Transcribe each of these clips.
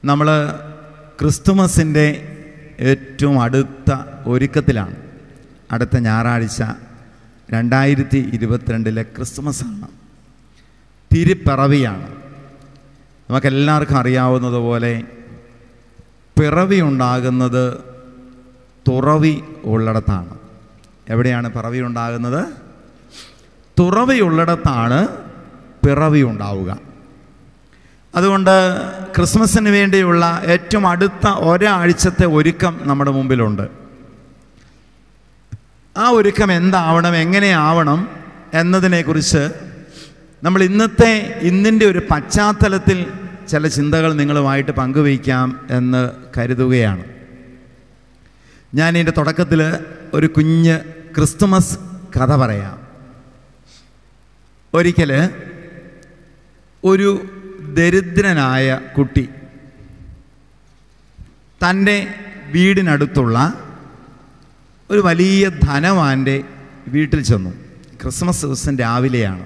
നമ്മൾ ക്രിസ്തുമസിൻ്റെ ഏറ്റവും അടുത്ത ഒരുക്കത്തിലാണ് അടുത്ത ഞായറാഴ്ച രണ്ടായിരത്തി ഇരുപത്തിരണ്ടിലെ ക്രിസ്തുമസാണ് തിരുപ്പിറവിയാണ് നമുക്കെല്ലാവർക്കും അറിയാവുന്നതുപോലെ പിറവി ഉണ്ടാകുന്നത് തുറവി ഉള്ളിടത്താണ് എവിടെയാണ് പിറവി ഉണ്ടാകുന്നത് തുറവി ഉള്ളിടത്താണ് പിറവി ഉണ്ടാവുക അതുകൊണ്ട് ക്രിസ്മസിന് വേണ്ടിയുള്ള ഏറ്റവും അടുത്ത ഒരാഴ്ചത്തെ ഒരുക്കം നമ്മുടെ മുമ്പിലുണ്ട് ആ ഒരുക്കം എന്താവണം എങ്ങനെയാവണം എന്നതിനെക്കുറിച്ച് നമ്മൾ ഇന്നത്തെ ഇന്നിൻ്റെ ഒരു പശ്ചാത്തലത്തിൽ ചില ചിന്തകൾ നിങ്ങളുമായിട്ട് പങ്കുവയ്ക്കാം എന്ന് കരുതുകയാണ് ഞാൻ ഇതിൻ്റെ തുടക്കത്തിൽ ഒരു കുഞ്ഞ് ക്രിസ്തുമസ് കഥ പറയാം ഒരിക്കൽ ഒരു ദരിദ്രനായ കുട്ടി തൻ്റെ വീടിനടുത്തുള്ള ഒരു വലിയ ധനവാൻ്റെ വീട്ടിൽ ചെന്നു ക്രിസ്മസ് ദിവസം രാവിലെയാണ്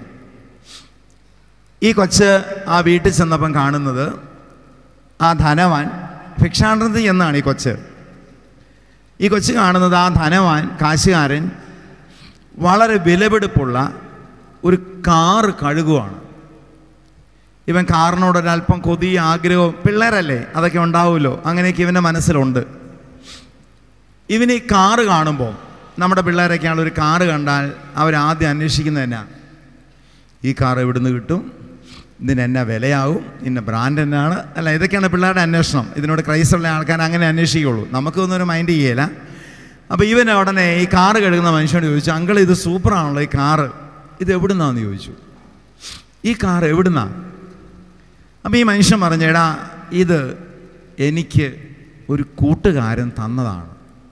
ഈ കൊച്ച് ആ വീട്ടിൽ ചെന്നപ്പം കാണുന്നത് ആ ധനവാൻ ഭിക്ഷാടനത്തിൽ എന്നാണ് ഈ കൊച്ച് ഈ കൊച്ച് കാണുന്നത് ആ ധനവാൻ കാശുകാരൻ വളരെ വിലപിടിപ്പുള്ള ഒരു കാറ് കഴുകുവാണ് ഇവൻ കാറിനോട് ഒരല്പം കൊതി ആഗ്രഹവും പിള്ളേരല്ലേ അതൊക്കെ ഉണ്ടാവുമല്ലോ അങ്ങനെയൊക്കെ ഇവൻ്റെ മനസ്സിലുണ്ട് ഇവന് ഈ കാറ് കാണുമ്പോൾ നമ്മുടെ പിള്ളേരൊക്കെയാണ് ഒരു കാറ് കണ്ടാൽ അവരാദ്യം അന്വേഷിക്കുന്നത് എന്നാ ഈ കാർ എവിടുന്ന് കിട്ടും ഇതിന് എന്നാ വിലയാവും ഇന്ന ബ്രാൻഡ് എന്നാണ് അല്ല ഇതൊക്കെയാണ് പിള്ളേരുടെ അന്വേഷണം ഇതിനോട് ക്രൈസുള്ള ആൾക്കാർ അങ്ങനെ അന്വേഷിക്കുള്ളൂ നമുക്കൊന്നും ഒരു മൈൻഡ് ചെയ്യല അപ്പോൾ ഇവൻ ഉടനെ ഈ കാറ് കഴുകുന്ന മനുഷ്യനോട് ചോദിച്ചു അങ്കിൾ ഇത് സൂപ്പറാണല്ലോ ഈ കാറ് ഇത് എവിടുന്നാന്ന് ചോദിച്ചു ഈ കാർ എവിടുന്നാ അപ്പോൾ ഈ മനുഷ്യൻ പറഞ്ഞു എടാ ഇത് എനിക്ക് ഒരു കൂട്ടുകാരൻ തന്നതാണ്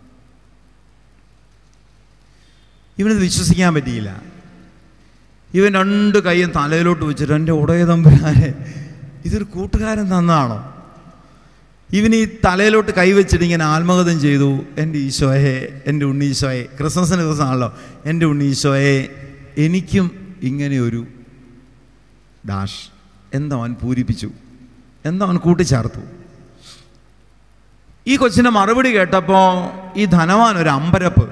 ഇവനത് വിശ്വസിക്കാൻ പറ്റിയില്ല ഇവൻ രണ്ട് കൈയും തലയിലോട്ട് വെച്ചിട്ട് എൻ്റെ ഉടയതമ്പുരാനെ ഇതൊരു കൂട്ടുകാരൻ തന്നതാണോ ഇവൻ ഈ തലയിലോട്ട് കൈവച്ചിട്ട് ഇങ്ങനെ ആത്മകഥം ചെയ്തു എൻ്റെ ഈശോയെ എൻ്റെ ഉണ്ണീശോയെ ക്രിസ്മസിന് ദിവസമാണല്ലോ എൻ്റെ ഉണ്ണീശോയെ എനിക്കും ഇങ്ങനെ ഒരു ഡാഷ് എന്തോ അവൻ പൂരിപ്പിച്ചു എന്തോ അവൻ കൂട്ടിച്ചേർത്തു ഈ കൊച്ചിൻ്റെ മറുപടി കേട്ടപ്പോൾ ഈ ധനവാൻ ഒരു അമ്പരപ്പ്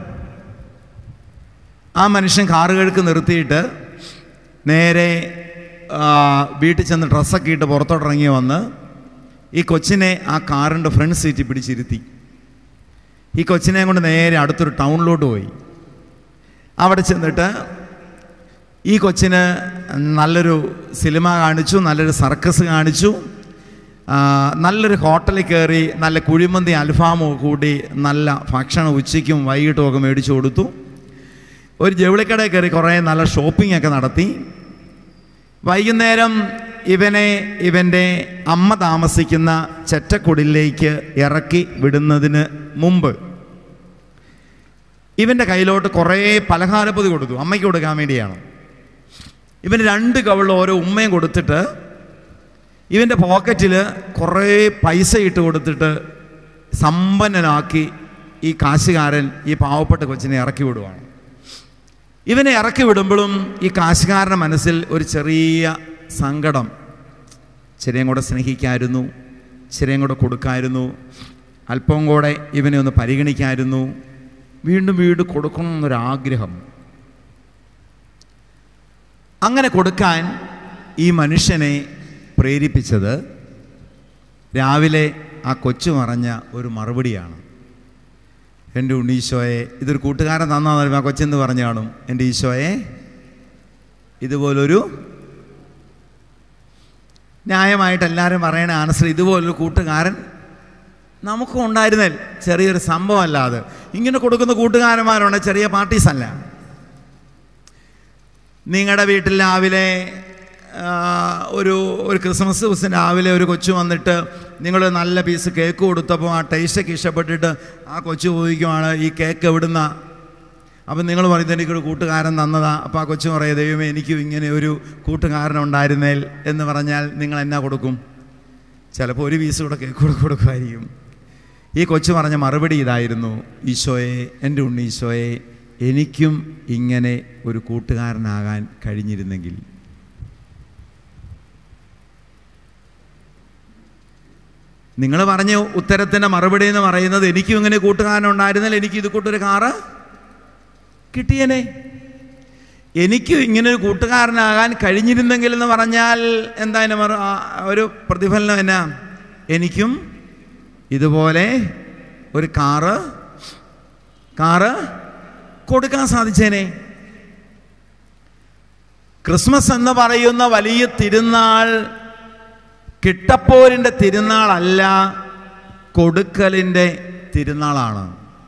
ആ മനുഷ്യൻ കാറ് കഴുക്ക് നിർത്തിയിട്ട് നേരെ ആ, വീട്ടിൽ ചെന്ന് ഡ്രസ്സൊക്കെ ഇട്ട് പുറത്തോട്ടിറങ്ങി വന്ന് ഈ കൊച്ചിനെ ആ കാറിൻ്റെ ഫ്രണ്ട് സീറ്റിൽ പിടിച്ചിരുത്തി ഈ കൊച്ചിനെ കൊണ്ട് നേരെ അടുത്തൊരു ടൗണിലോട്ട് പോയി അവിടെ ചെന്നിട്ട് ഈ കൊച്ചിന് നല്ലൊരു സിനിമ കാണിച്ചു നല്ലൊരു സർക്കസ് കാണിച്ചു ആ, നല്ലൊരു ഹോട്ടലിൽ കയറി നല്ല കുഴിമന്തി അൽഫാമോ കൂടി നല്ല ഭക്ഷണം ഉച്ചയ്ക്കും വൈകിട്ടും ഒക്കെ മേടിച്ചു കൊടുത്തു ഒരു ജൗളിക്കടയിൽ കയറി കുറേ നല്ല ഷോപ്പിംഗ് ഒക്കെ നടത്തി വൈകുന്നേരം ഇവനെ ഇവൻ്റെ അമ്മ താമസിക്കുന്ന ചെറ്റക്കുടിലേക്ക് ഇറക്കി വിടുന്നതിന് മുമ്പ് ഇവൻ്റെ കയ്യിലോട്ട് കുറേ പലഹാരപ്പൊതി കൊടുത്തു അമ്മയ്ക്ക് കൊടുക്കാൻ വേണ്ടിയാണ് ഇവന് രണ്ട് കവിളിൽ ഓരോ ഉമ്മയും കൊടുത്തിട്ട് ഇവൻ്റെ പോക്കറ്റിൽ കുറേ പൈസ ഇട്ട് കൊടുത്തിട്ട് സമ്പന്നനാക്കി ഈ കാശുകാരൻ ഈ പാവപ്പെട്ട കൊച്ചിനെ ഇറക്കി വിടുവാണ് ഇവനെ ഇറക്കി വിടുമ്പോഴും ഈ കാശുകാരൻ്റെ മനസ്സിൽ ഒരു ചെറിയ സങ്കടം ചെറിയും കൂടെ സ്നേഹിക്കായിരുന്നു ചെറിയും കൂടെ കൊടുക്കായിരുന്നു അല്പം കൂടെ ഇവനെ ഒന്ന് പരിഗണിക്കായിരുന്നു വീണ്ടും വീണ്ടും കൊടുക്കണം എന്നൊരാഗ്രഹം അങ്ങനെ കൊടുക്കാൻ ഈ മനുഷ്യനെ പ്രേരിപ്പിച്ചത് രാവിലെ ആ കൊച്ചു പറഞ്ഞ ഒരു മറുപടിയാണ് എൻ്റെ ഉണ്ണീശോയെ ഇതൊരു കൂട്ടുകാരൻ തന്നാന്ന് പറയുമ്പോൾ ആ കൊച്ചെന്ന് പറഞ്ഞു കാണും എൻ്റെ ഈശോയെ ഇതുപോലൊരു ന്യായമായിട്ട് എല്ലാവരും പറയണ ആൻസർ ഇതുപോലൊരു കൂട്ടുകാരൻ നമുക്കും ഉണ്ടായിരുന്നൽ ചെറിയൊരു സംഭവമല്ല അത് ഇങ്ങനെ കൊടുക്കുന്ന കൂട്ടുകാരന്മാരുണ്ട് ചെറിയ പാർട്ടീസ് അല്ല നിങ്ങളുടെ വീട്ടിൽ രാവിലെ ആ, ഒരു ഒരു ക്രിസ്മസ് ദിവസം രാവിലെ ഒരു കൊച്ചു വന്നിട്ട് നിങ്ങൾ നല്ല പീസ് കേക്ക് കൊടുത്തപ്പോൾ ആ ടേസ്റ്റൊക്കെ ഇഷ്ടപ്പെട്ടിട്ട് ആ കൊച്ചു ചോദിക്കുവാണ് ഈ കേക്ക് എവിടുന്ന അപ്പം നിങ്ങൾ പറയുന്നത് എനിക്കൊരു കൂട്ടുകാരൻ തന്നതാ അപ്പോൾ ആ കൊച്ചു പറയും ദൈവമേ എനിക്കും ഇങ്ങനെ ഒരു കൂട്ടുകാരൻ ഉണ്ടായിരുന്നേൽ എന്ന് പറഞ്ഞാൽ നിങ്ങൾ എന്നാ കൊടുക്കും ചിലപ്പോൾ ഒരു പീസ് കൂടെ കേക്ക് കൂടെ കൊടുക്കുമായിരിക്കും ഈ കൊച്ചു പറഞ്ഞ മറുപടി ഇതായിരുന്നു ഈശോയെ എൻ്റെ ഉണ്ണി ഈശോയെ എനിക്കും ഇങ്ങനെ ഒരു കൂട്ടുകാരനാകാൻ കഴിഞ്ഞിരുന്നെങ്കിൽ നിങ്ങൾ പറഞ്ഞ ഉത്തരത്തിൻ്റെ മറുപടി എന്ന് പറയുന്നത് എനിക്കും ഇങ്ങനെ കൂട്ടുകാരനുണ്ടായിരുന്നാൽ എനിക്ക് ഇത് കൂട്ടൊരു കാറ് കിട്ടിയനെ എനിക്കും ഇങ്ങനെ ഒരു കൂട്ടുകാരനാകാൻ കഴിഞ്ഞിരുന്നെങ്കിൽ എന്ന് പറഞ്ഞാൽ എന്താ അതിന് മറു ആ, ഒരു പ്രതിഫലനം എന്നാ എനിക്കും ഇതുപോലെ ഒരു കാറ് കാറ് കൊടുക്കാൻ സാധിച്ചേനെ ക്രിസ്മസ് എന്ന് പറയുന്ന വലിയ തിരുനാൾ കിട്ടപ്പോരിൻ്റെ തിരുനാളല്ല കൊടുക്കലിൻ്റെ തിരുനാളാണ്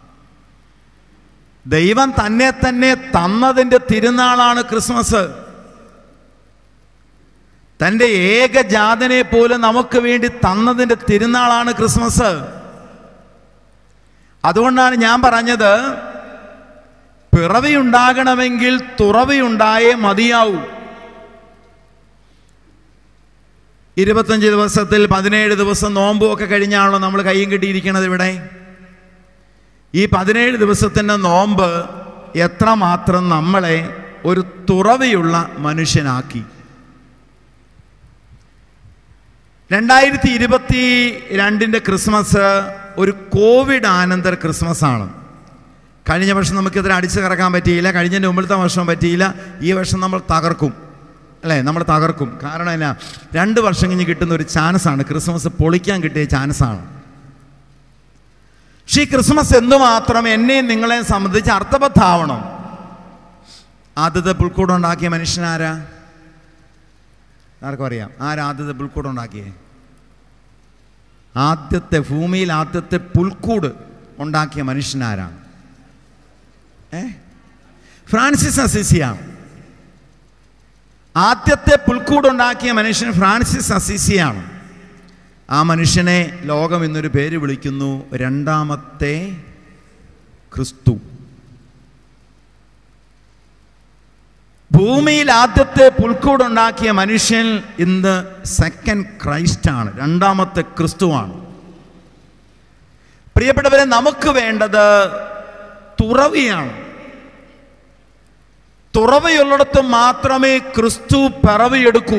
ദൈവം തന്നെ തന്നെ തന്നതിൻ്റെ തിരുനാളാണ് ക്രിസ്മസ് തൻ്റെ ഏകജാതനെ പോലും നമുക്ക് വേണ്ടി തന്നതിൻ്റെ തിരുനാളാണ് ക്രിസ്മസ് അതുകൊണ്ടാണ് ഞാൻ പറഞ്ഞത് പിറവിയുണ്ടാകണമെങ്കിൽ തുറവിയുണ്ടായേ മതിയാവൂ ഇരുപത്തഞ്ച് ദിവസത്തിൽ പതിനേഴ് ദിവസം നോമ്പും ഒക്കെ കഴിഞ്ഞാണല്ലോ നമ്മൾ കയ്യും കെട്ടിയിരിക്കണത് ഇവിടെ ഈ പതിനേഴ് ദിവസത്തിൻ്റെ നോമ്പ് എത്രമാത്രം നമ്മളെ ഒരു തുറവിയുള്ള മനുഷ്യനാക്കി രണ്ടായിരത്തി ഇരുപത്തി രണ്ടിൻ്റെ ക്രിസ്മസ് ഒരു കോവിഡ് ആനന്തര ക്രിസ്മസ് ആണ് കഴിഞ്ഞ വർഷം നമുക്കിതിൽ അടിച്ചു കറക്കാൻ പറ്റിയില്ല കഴിഞ്ഞതിൻ്റെ മുമ്പിലത്തെ വർഷം പറ്റിയില്ല ഈ വർഷം നമ്മൾ തകർക്കും അല്ലേ നമ്മൾ തകർക്കും കാരണം എന്നാ രണ്ട് വർഷം കഴിഞ്ഞ് കിട്ടുന്ന ഒരു ചാൻസാണ് ക്രിസ്മസ് പൊളിക്കാൻ കിട്ടിയ ചാൻസാണ് പക്ഷേ ഈ ക്രിസ്മസ് എന്തുമാത്രം എന്നെയും നിങ്ങളെയും സംബന്ധിച്ച് അർത്ഥബദ്ധാവണം ആദ്യത്തെ പുൽക്കൂടം ഉണ്ടാക്കിയ മനുഷ്യനാരാ ആർക്കും അറിയാം ആരാ ആദ്യത്തെ പുൽക്കൂടം ഉണ്ടാക്കിയേ ആദ്യത്തെ ഭൂമിയിൽ ആദ്യത്തെ പുൽക്കൂട് ഉണ്ടാക്കിയ മനുഷ്യനാരാണ് ഏ ഫ്രാൻസിസ് അസിസിയാണ് ആദ്യത്തെ പുൽക്കൂടുണ്ടാക്കിയ മനുഷ്യൻ ഫ്രാൻസിസ് അസിസിയാണ് ആ മനുഷ്യനെ ലോകം എന്നൊരു പേര് വിളിക്കുന്നു രണ്ടാമത്തെ ക്രിസ്തു ഭൂമിയിൽ ആദ്യത്തെ പുൽക്കൂടുണ്ടാക്കിയ മനുഷ്യൻ ഇന്ന് സെക്കൻഡ് ക്രൈസ്റ്റ് ആണ് രണ്ടാമത്തെ ക്രിസ്തുവാണ് പ്രിയപ്പെട്ടവരെ നമുക്ക് വേണ്ടത് തുറവിയാണ് തുറവയുള്ളിടത്ത് മാത്രമേ ക്രിസ്തു പിറവിയെടുക്കൂ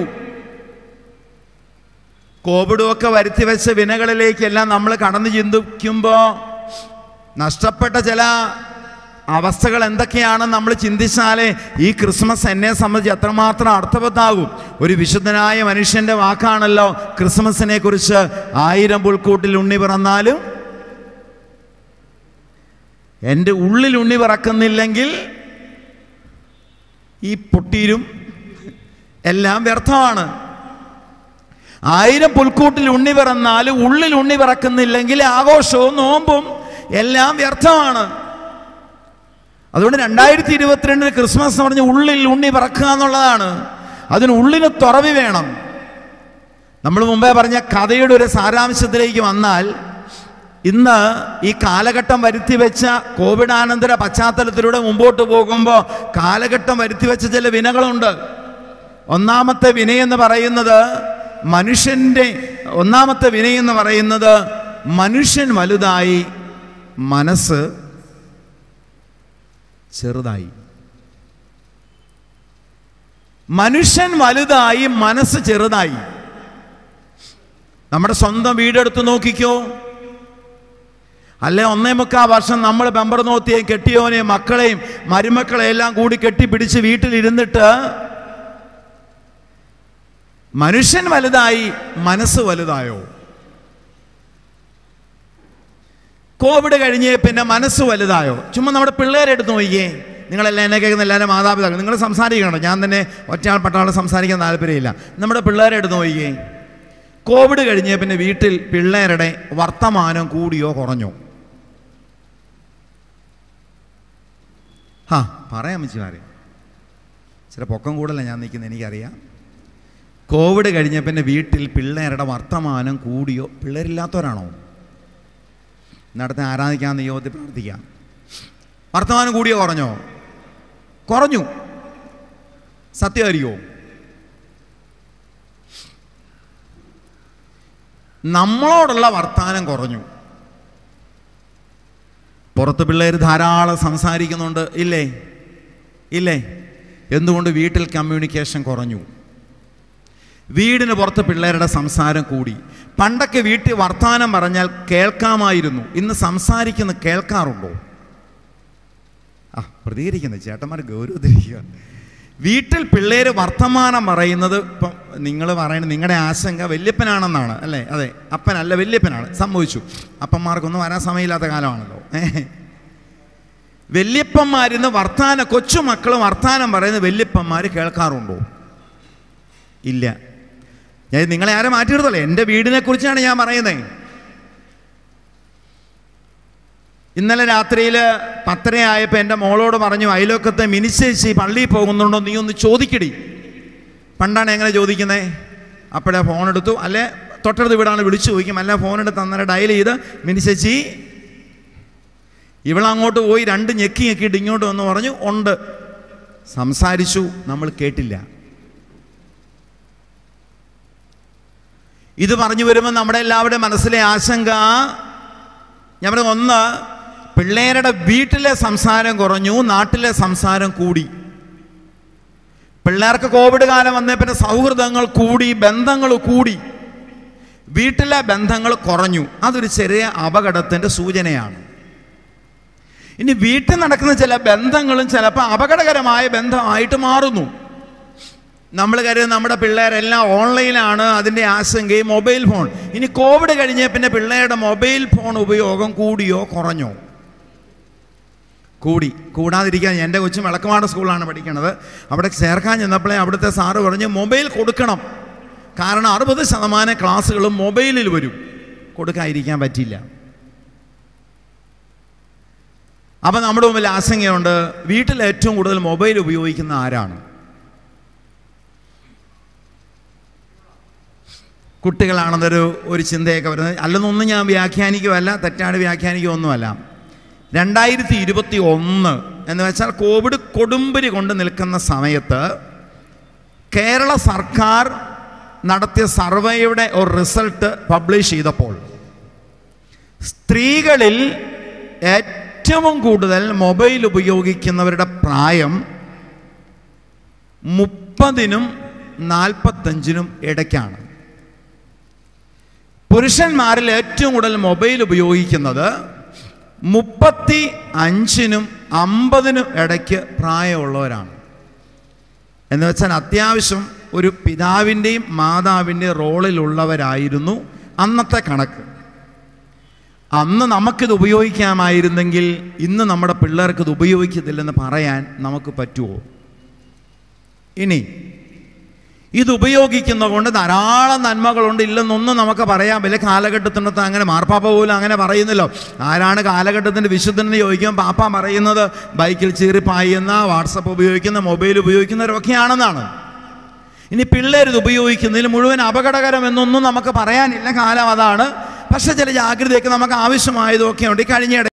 കോവിഡുമൊക്കെ വരുത്തി വെച്ച വിനകളിലേക്കെല്ലാം നമ്മൾ കടന്നു ചിന്തിക്കുമ്പോൾ നഷ്ടപ്പെട്ട ചില അവസ്ഥകൾ എന്തൊക്കെയാണെന്ന് നമ്മൾ ചിന്തിച്ചാലേ ഈ ക്രിസ്മസ് എന്നെ സംബന്ധിച്ച് എത്രമാത്രം അർത്ഥവത്താകും ഒരു വിശുദ്ധനായ മനുഷ്യന്റെ വാക്കാണല്ലോ ക്രിസ്മസിനെ കുറിച്ച് ആയിരം പുൽക്കൂട്ടിൽ ഉണ്ണി പിറന്നാലും എൻ്റെ ഉള്ളിൽ ഉണ്ണി പിറക്കുന്നില്ലെങ്കിൽ ഈ പൊട്ടീരും എല്ലാം വ്യർത്ഥമാണ് ആയിരം പുൽക്കൂട്ടിൽ ഉണ്ണി പിറന്നാലും ഉള്ളിൽ ഉണ്ണി പിറക്കുന്നില്ലെങ്കിൽ ആഘോഷവും നോമ്പും എല്ലാം വ്യർത്ഥമാണ് അതുകൊണ്ട് രണ്ടായിരത്തി ഇരുപത്തിരണ്ടിന് ക്രിസ്മസ് എന്ന് പറഞ്ഞ ഉള്ളിൽ ഉണ്ണി പിറക്കുക എന്നുള്ളതാണ് അതിന് ഉള്ളിന് തുറവി വേണം നമ്മൾ മുമ്പേ പറഞ്ഞ കഥയുടെ ഒരു സാരാംശത്തിലേക്ക് വന്നാൽ ഇന്ന് ഈ കാലഘട്ടം വരുത്തി വെച്ച കോവിഡാനന്തര പശ്ചാത്തലത്തിലൂടെ മുമ്പോട്ട് പോകുമ്പോൾ കാലഘട്ടം വരുത്തി വെച്ച ചില വിനകളുണ്ട് ഒന്നാമത്തെ വിനയെന്ന് പറയുന്നത് മനുഷ്യൻ്റെ ഒന്നാമത്തെ വിനയെന്ന് പറയുന്നത് മനുഷ്യൻ വലുതായി മനസ്സ് ചെറുതായി മനുഷ്യൻ വലുതായി മനസ്സ് ചെറുതായി നമ്മുടെ സ്വന്തം വീടെടുത്ത് നോക്കിക്കോ അല്ലെ ഒന്നേ മുക്കാ വർഷം നമ്മൾ ബമ്പർ നോത്തിയെയും കെട്ടിയോനെയും മക്കളെയും മരുമക്കളെയും എല്ലാം കൂടി കെട്ടിപ്പിടിച്ച് വീട്ടിലിരുന്നിട്ട് മനുഷ്യൻ വലുതായി മനസ്സ് വലുതായോ കോവിഡ് കഴിഞ്ഞ് പിന്നെ മനസ്സ് വലുതായോ ചുമ്മാ നമ്മുടെ പിള്ളേരെ എടുത്ത് നോക്കിയേ നിങ്ങളെല്ലാം എന്നെ കേൾക്കുന്ന എല്ലാവരും മാതാപിതാക്കൾ നിങ്ങൾ സംസാരിക്കണം ഞാൻ തന്നെ ഒറ്റയാൾ പട്ടാളം സംസാരിക്കാൻ താല്പര്യമില്ല നമ്മുടെ പിള്ളേരെ എടുത്ത് നോക്കിയേ കോവിഡ് കഴിഞ്ഞ് പിന്നെ വീട്ടിൽ പിള്ളേരുടെ വർത്തമാനം കൂടിയോ കുറഞ്ഞോ ഹാ പറയാം അമ്മച്ചിമാരെ ചില പൊക്കം കൂടല്ല ഞാൻ നിൽക്കുന്നത് എനിക്കറിയാം കോവിഡ് കഴിഞ്ഞ പിന്നെ വീട്ടിൽ പിള്ളേരുടെ വർത്തമാനം കൂടിയോ പിള്ളേരില്ലാത്തവരാണോ നടത്തി ആരാധിക്കാൻ നിയോഗത്തിൽ പ്രാർത്ഥിക്കാം വർത്തമാനം കൂടിയോ കുറഞ്ഞോ കുറഞ്ഞു സത്യമായിരിക്കോ നമ്മളോടുള്ള വർത്താനം കുറഞ്ഞു പുറത്ത് പിള്ളേർ ധാരാളം സംസാരിക്കുന്നുണ്ട് ഇല്ലേ ഇല്ലേ എന്തുകൊണ്ട് വീട്ടിൽ കമ്മ്യൂണിക്കേഷൻ കുറഞ്ഞു വീടിന് പുറത്ത് പിള്ളേരുടെ സംസാരം കൂടി പണ്ടൊക്കെ വീട്ടിൽ വർത്തമാനം പറഞ്ഞാൽ കേൾക്കാമായിരുന്നു ഇന്ന് സംസാരിക്കുന്ന കേൾക്കാറുണ്ടോ ആ പ്രതികരിക്കുന്നത് ചേട്ടന്മാർ ഗൗരവത്തിരിക്കുക വീട്ടിൽ പിള്ളേര് വർത്തമാനം പറയുന്നത് ഇപ്പം നിങ്ങൾ പറയുന്നത് നിങ്ങളുടെ ആശങ്ക വല്യപ്പനാണെന്നാണ് അല്ലേ അതെ അപ്പനല്ല വല്യപ്പനാണ് സംഭവിച്ചു അപ്പന്മാർക്കൊന്നും വരാൻ സമയമില്ലാത്ത കാലമാണല്ലോ ഏഹ് വല്യപ്പന്മാരിന്ന് വർത്താനം കൊച്ചുമക്കൾ വർത്താനം പറയുന്ന വല്യപ്പന്മാർ കേൾക്കാറുണ്ടോ ഇല്ല ഞാൻ നിങ്ങളെ ആരും മാറ്റിയെടുത്തല്ലേ എൻ്റെ വീടിനെ കുറിച്ചാണ് ഞാൻ പറയുന്നത് ഇന്നലെ രാത്രിയിൽ പത്തരയായപ്പോൾ എൻ്റെ മോളോട് പറഞ്ഞു അയലോക്കത്തെ മിനിച്ചേച്ചി പള്ളിയിൽ പോകുന്നുണ്ടോ നീ ഒന്ന് ചോദിക്കടി പണ്ടാണ് എങ്ങനെ ചോദിക്കുന്നത് അപ്പോഴേ ഫോൺ എടുത്തു അല്ലെ തൊട്ടടുത്ത് വീടാണ് വിളിച്ചു ചോദിക്കും അല്ല ഫോൺ എടുത്ത് അന്നേരം ഡയൽ ചെയ്ത് മിനിച്ചേച്ചി ഇവളങ്ങോട്ട് പോയി രണ്ട് ഞെക്കി ഞെക്കിയിട്ട് ഇങ്ങോട്ട് വന്ന് പറഞ്ഞു ഉണ്ട് സംസാരിച്ചു നമ്മൾ കേട്ടില്ല ഇത് പറഞ്ഞു വരുമ്പോൾ നമ്മുടെ എല്ലാവരുടെയും മനസ്സിലെ ആശങ്ക ഞാൻ പറഞ്ഞു ഒന്ന് പിള്ളേരുടെ വീട്ടിലെ സംസാരം കുറഞ്ഞു നാട്ടിലെ സംസാരം കൂടി പിള്ളേർക്ക് കോവിഡ് കാലം വന്നേ പിന്നെ സൗഹൃദങ്ങൾ കൂടി ബന്ധങ്ങൾ കൂടി വീട്ടിലെ ബന്ധങ്ങൾ കുറഞ്ഞു അതൊരു ചെറിയ അപകടത്തിൻ്റെ സൂചനയാണ് ഇനി വീട്ടിൽ നടക്കുന്ന ചില ബന്ധങ്ങളും ചിലപ്പോൾ അപകടകരമായ ബന്ധമായിട്ട് മാറുന്നു നമ്മൾ കരുതും നമ്മുടെ പിള്ളേരെല്ലാം ഓൺലൈനാണ് അതിൻ്റെ ആശങ്കയും മൊബൈൽ ഫോൺ ഇനി കോവിഡ് കഴിഞ്ഞ പിന്നെ പിള്ളേരുടെ മൊബൈൽ ഫോൺ ഉപയോഗം കൂടിയോ കുറഞ്ഞോ കൂടി കൂടാതിരിക്കാൻ എൻ്റെ കൊച്ചു വിളക്കുമാട് സ്കൂളാണ് പഠിക്കണത് അവിടെ ചേർക്കാൻ ചെന്നപ്പോഴേ അവിടുത്തെ സാറ് പറഞ്ഞു മൊബൈൽ കൊടുക്കണം കാരണം അറുപത് ശതമാനം ക്ലാസ്സുകളും മൊബൈലിൽ വരും കൊടുക്കാതിരിക്കാൻ പറ്റില്ല അപ്പം നമ്മുടെ മുമ്പിൽ ആശങ്കയുണ്ട് വീട്ടിൽ ഏറ്റവും കൂടുതൽ മൊബൈൽ ഉപയോഗിക്കുന്ന ആരാണ് കുട്ടികളാണെന്നൊരു ഒരു ചിന്തയൊക്കെ വരുന്നത് അല്ലെന്നൊന്നും ഞാൻ വ്യാഖ്യാനിക്കുമല്ല തെറ്റാണ് വ്യാഖ്യാനിക്കുമൊന്നുമല്ല രണ്ടായിരത്തി ഇരുപത്തി ഒന്ന് എന്ന് വെച്ചാൽ കോവിഡ് കൊടുമ്പിരി കൊണ്ട് നിൽക്കുന്ന സമയത്ത് കേരള സർക്കാർ നടത്തിയ സർവേയുടെ ഒരു റിസൾട്ട് പബ്ലിഷ് ചെയ്തപ്പോൾ സ്ത്രീകളിൽ ഏറ്റവും കൂടുതൽ മൊബൈൽ ഉപയോഗിക്കുന്നവരുടെ പ്രായം മുപ്പതിനും നാൽപ്പത്തഞ്ചിനും ഇടയ്ക്കാണ് പുരുഷന്മാരിൽ ഏറ്റവും കൂടുതൽ മൊബൈൽ ഉപയോഗിക്കുന്നത് മുപ്പത്തി അഞ്ചിനും അമ്പതിനും ഇടയ്ക്ക് പ്രായമുള്ളവരാണ് എന്ന് വെച്ചാൽ അത്യാവശ്യം ഒരു പിതാവിൻ്റെയും മാതാവിൻ്റെയും റോളിലുള്ളവരായിരുന്നു അന്നത്തെ കണക്ക് അന്ന് നമുക്കിത് ഉപയോഗിക്കാമായിരുന്നെങ്കിൽ ഇന്ന് നമ്മുടെ പിള്ളേർക്ക് ഇത് ഉപയോഗിക്കത്തില്ലെന്ന് പറയാൻ നമുക്ക് പറ്റുമോ ഇനി ഇത് ഉപയോഗിക്കുന്നത് കൊണ്ട് ധാരാളം നന്മകളുണ്ട് ഇല്ലെന്നൊന്നും നമുക്ക് പറയാൻ വലിയ കാലഘട്ടത്തിനകത്ത് അങ്ങനെ മാർപ്പാപ്പ പോലും അങ്ങനെ പറയുന്നല്ലോ ആരാണ് കാലഘട്ടത്തിൻ്റെ വിശുദ്ധനെന്ന് ചോദിക്കുമ്പോൾ പാപ്പ പറയുന്നത് ബൈക്കിൽ ചീറിപ്പായുന്ന വാട്സപ്പ് ഉപയോഗിക്കുന്ന മൊബൈൽ ഉപയോഗിക്കുന്നവരൊക്കെയാണെന്നാണ് ഇനി പിള്ളേർ ഇത് ഉപയോഗിക്കുന്നതിൽ മുഴുവൻ അപകടകരം എന്നൊന്നും നമുക്ക് പറയാനില്ല കാലം അതാണ് പക്ഷെ ചില ജാഗ്രതയൊക്കെ നമുക്ക് ആവശ്യമായതൊക്കെ ഉണ്ട് ഈ കഴിഞ്ഞ